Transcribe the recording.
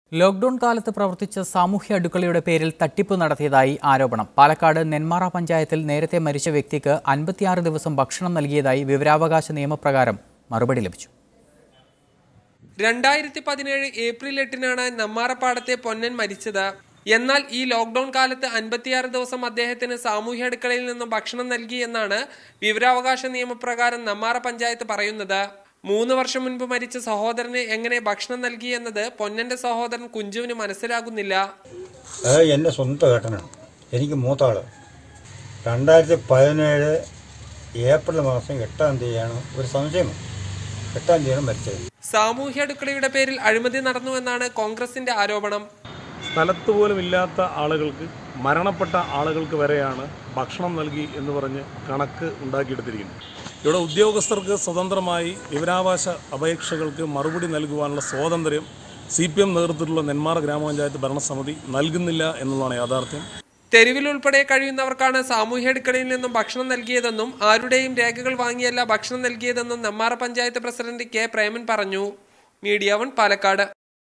lockdown കാലത്ത് പ്രവർത്തിച്ച സാമൂഹ്യ അടുക്കളയുടെ പേരിൽ തട്ടിപ്പ് നടത്തിയതായി ആരോപണം പാലക്കാട് നെന്മാറ പഞ്ചായത്തിൽ നേരത്തെ മരിച്ച വ്യക്തിക്ക് അൻപത്തിയാറ് ദിവസം ഭക്ഷണം നൽകിയതായി വിവരാവകാശ നിയമപ്രകാരം മറുപടി ലഭിച്ചു രണ്ടായിരത്തി പതിനേഴ് ഏപ്രിൽ എട്ടിനാണ് നെമ്മാറപ്പാടത്തെ പൊന്നൻ മരിച്ചത് എന്നാൽ ഈ ലോക്ഡൌൺ കാലത്ത് അൻപത്തിയാറ് ദിവസം അദ്ദേഹത്തിന് സാമൂഹ്യ അടുക്കളയിൽ നിന്നും ഭക്ഷണം നൽകി എന്നാണ് വിവരാവകാശ നിയമപ്രകാരം നെമ്മാറ പഞ്ചായത്ത് പറയുന്നത് മൂന്ന് വർഷം മുൻപ് മരിച്ച സഹോദരന് എങ്ങനെ ഭക്ഷണം നൽകി എന്നത് പൊന്നന്റെ സഹോദരൻ കുഞ്ചുവിന് മനസ്സിലാകുന്നില്ല അത് എൻ്റെ സ്വന്തം ഏട്ടനാണ് എനിക്ക് മൂത്താള് രണ്ടായിരത്തി പതിനേഴ് ഏപ്രിൽ മാസം എട്ടാം തീയതിയാണ് ഒരു സംശയം എട്ടാം തീയതിയാണ് മരിച്ചത് സാമൂഹ്യ അടുക്കളയുടെ പേരിൽ അഴിമതി നടന്നുവെന്നാണ് കോൺഗ്രസിന്റെ ആരോപണം സ്ഥലത്ത് പോലും ഇല്ലാത്ത ആളുകൾക്ക് മരണപ്പെട്ട ആളുകൾക്ക് വരെയാണ് ഭക്ഷണം നൽകി എന്ന് പറഞ്ഞ് കണക്ക് ഉണ്ടാക്കിയെടുത്തിരിക്കുന്നത് ഇവിടെ ഉദ്യോഗസ്ഥർക്ക് സ്വതന്ത്രമായി വിവരാവകാശ അപേക്ഷകൾക്ക് മറുപടി നൽകുവാനുള്ള സ്വാതന്ത്ര്യം സി പി എം നേതൃത്വത്തിലുള്ള നെന്മാറ ഗ്രാമപഞ്ചായത്ത് ഭരണസമിതി നൽകുന്നില്ല എന്നുള്ളതാണ് യാഥാർത്ഥ്യം തെരുവിൽ ഉൾപ്പെടെ കഴിയുന്നവർക്കാണ് സാമൂഹ്യ അടുക്കളയിൽ നിന്നും ഭക്ഷണം നൽകിയതെന്നും ആരുടെയും രേഖകൾ വാങ്ങിയല്ല ഭക്ഷണം നൽകിയതെന്നും നെമ്മാറ പഞ്ചായത്ത് പ്രസിഡന്റ് കെ പ്രേമൻ പറഞ്ഞു മീഡിയ വൺ പാലക്കാട്